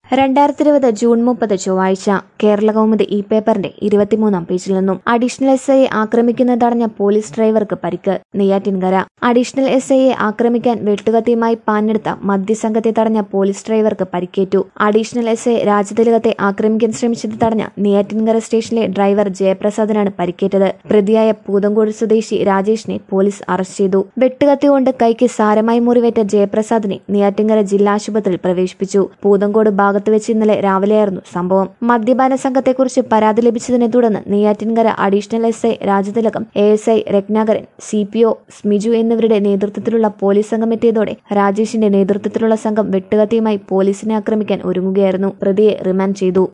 രണ്ടായിരത്തി ഇരുപത് ജൂൺ മുപ്പത് ചൊവ്വാഴ്ച കേരള കൗമുദി ഈ പേപ്പറിന്റെ ഇരുപത്തിമൂന്നാം പേജിൽ നിന്നും അഡീഷണൽ എസ് ഐയെ ആക്രമിക്കുന്ന തടഞ്ഞ പോലീസ് ഡ്രൈവർക്ക് പരിക്ക് നെയ്യാറ്റിൻകര അഡീഷണൽ എസ് ഐയെ ആക്രമിക്കാൻ വെട്ടുകത്തിയുമായി പാഞ്ഞെടുത്ത മദ്യസംഘത്തെ തടഞ്ഞ പോലീസ് ഡ്രൈവർക്ക് പരിക്കേറ്റു അഡീഷണൽ എസ് ഐ രാജതിലകത്തെ ആക്രമിക്കാൻ ശ്രമിച്ചത് തടഞ്ഞ നെയ്യാറ്റിൻകര സ്റ്റേഷനിലെ ഡ്രൈവർ ജയപ്രസാദിനാണ് പരിക്കേറ്റത് പ്രതിയായ പൂതങ്കോട് സ്വദേശി രാജേഷിനെ പോലീസ് അറസ്റ്റ് ചെയ്തു വെട്ടുകത്തി കൊണ്ട് കൈക്ക് സാരമായി മുറിവേറ്റ ജയപ്രസാദിനെ നെയ്യാറ്റിൻകര ജില്ലാ ആശുപത്രിയിൽ പ്രവേശിപ്പിച്ചു പൂതങ്കോട് ഭാഗത്ത് വെച്ച് ഇന്നലെ രാവിലെയായിരുന്നു സംഭവം മദ്യപാന സംഘത്തെക്കുറിച്ച് പരാതി ലഭിച്ചതിനെ തുടർന്ന് Neyyattinkara additional S I Rajathilakam A S I Rathnakaran C P O Smiju എന്നിവരുടെ നേതൃത്വത്തിലുള്ള പോലീസ് സംഘം എത്തിയതോടെ രാജേഷിന്റെ നേതൃത്വത്തിലുള്ള സംഘം വെട്ടുകത്തിയുമായി പോലീസിനെ ആക്രമിക്കാൻ ഒരുങ്ങുകയായിരുന്നു പ്രതിയെ റിമാൻഡ് ചെയ്തു